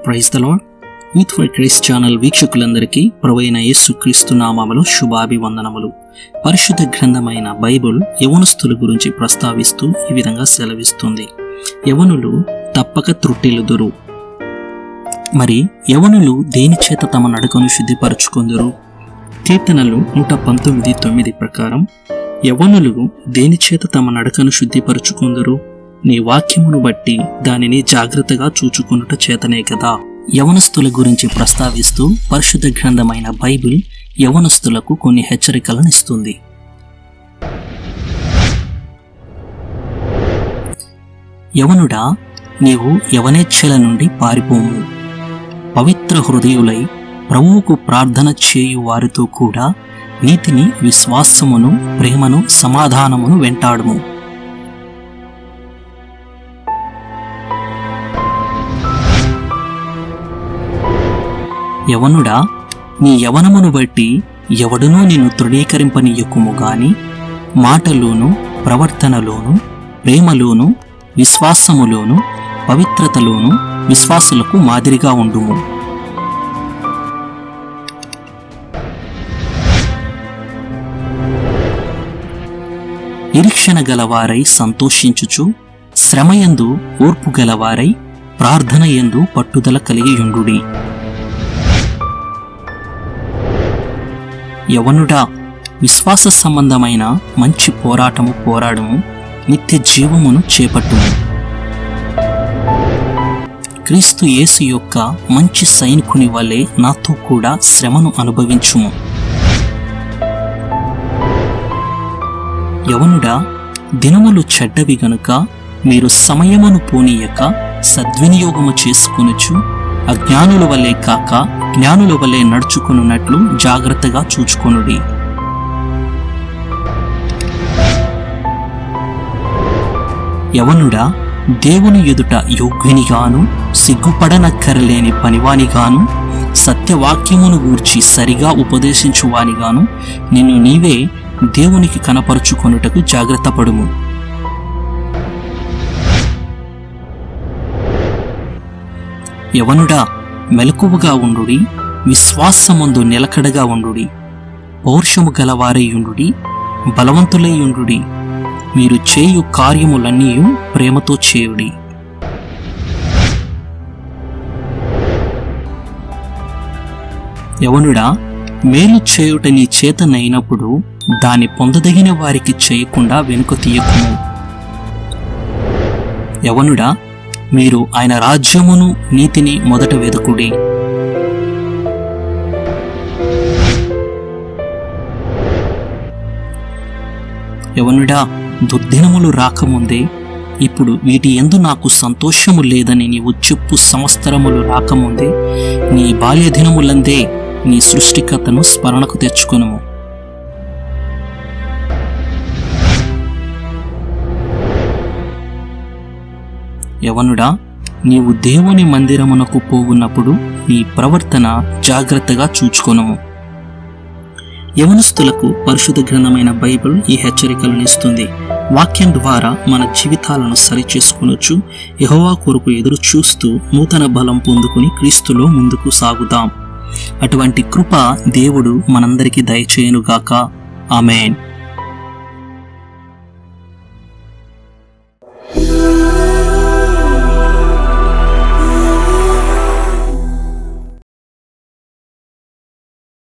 praise the lord youth for Christ channel వీక్షకులందరికీ ప్రవైన యేసు క్రీస్తు నామములు శుభాభివందనములు పరిశుద్ధ గ్రంథమైన బైబుల్ యవనస్తుల గురించి ప్రస్తావిస్తూ ఈ విధంగా సెలవిస్తుంది యవనులు తప్పక త్రుట్టిల్లుదురు మరి యవనులు దేని చేత తమ నడకను శుద్ధిపరచుకుందురు కీర్తనలు నూట పంతొమ్మిది తొమ్మిది ప్రకారం యవనులు దేని చేత తమ నడకను శుద్ధిపరచుకుందురు నీ వాక్యమును బట్టి దానిని జాగ్రత్తగా చూచుకునుట చేతనే కదా యవనస్తుల గురించి ప్రస్తావిస్తూ పరిశుద్ధ గ్రంథమైన బైబిల్ యవనస్తులకు కొన్ని హెచ్చరికలను ఇస్తుంది యవనుడా నీవు యవనేచ్ఛల నుండి పారిపోము పవిత్ర హృదయులై ప్రభువుకు ప్రార్థన చేయు వారితో కూడా నీతిని విశ్వాసమును ప్రేమను సమాధానమును వెంటాడుము యవనుడా నీ యవనమును బట్టి ఎవడునూ నిన్ను తృణీకరింపనీయకుము గాని మాటలోను ప్రవర్తనలోను ప్రేమలోను విశ్వాసములోను పవిత్రతలోను విశ్వాసులకు మాదిరిగా ఉండుము నిరీక్షణ గలవారై సంతోషించుచు శ్రమయందు ఓర్పు గలవారై ప్రార్థన యందు పట్టుదల కలిగియుండుడి యవనుడా విశ్వాస సంబంధమైన మంచి పోరాటము పోరాడము నిత్య జీవమును చేపట్టుము క్రీస్తు యేసు యొక్క మంచి సైనికుని వలె నాతో కూడా శ్రమను అనుభవించుము యవనుడా దినములు చెడ్డవి గనుక మీరు సమయమును పోనీయక సద్వినియోగము చేసుకొనుచు అజ్ఞానుల వలె కాక జ్ఞానుల వలె నడుచుకున్నట్లు జాగ్రత్తగా చూచుకొనుడి యవనుడా దేవుని ఎదుట యోగ్యునిగాను సిగ్గుపడనక్కరలేని పనివానిగాను సత్యవాక్యమును గూర్చి సరిగా ఉపదేశించువానిగాను నిన్ను నీవే దేవునికి కనపరుచుకొనుటకు జాగ్రత్త పడుము యవనుడా మెలకువగా ఉండుడి విశ్వాసముందు నిలకడగా ఉండుడి పౌరుషము గలవారైయుండుడి బలవంతులైయుండుడి మీరు చేయు కార్యములన్నీ ప్రేమతో చేయుడి యవనుడా మేలు చేయుట నీ చేతనైనప్పుడు దాన్ని పొందదగిన వారికి చేయకుండా వెనుక తీయకుము యవనుడా మీరు ఆయన రాజ్యమును నీతిని మొదట వెదుకుడి యవనుడా దుర్దినములు రాకముందే ఇప్పుడు వీటి ఎందు నాకు సంతోషము లేదని నీవు చెప్పు సంవత్సరములు రాకముందే నీ బాల్య దినములందే నీ సృష్టికర్తను స్మరణకు తెచ్చుకొనుము యవనుడా నీవు దేవుని మందిరమునకు పోవున్నప్పుడు నీ ప్రవర్తన జాగ్రత్తగా చూచుకొనుము యవనస్తులకు పరిశుద్ధ గ్రంథమైన బైబిల్ ఈ హెచ్చరికలను ఇస్తుంది వాక్యం ద్వారా మన జీవితాలను సరిచేసుకొనొచ్చు యహోవా కొరకు ఎదురు చూస్తూ నూతన బలం పొందుకుని క్రీస్తులో ముందుకు సాగుదాం అటువంటి కృప దేవుడు మనందరికీ దయచేయునుగాక ఆమెన్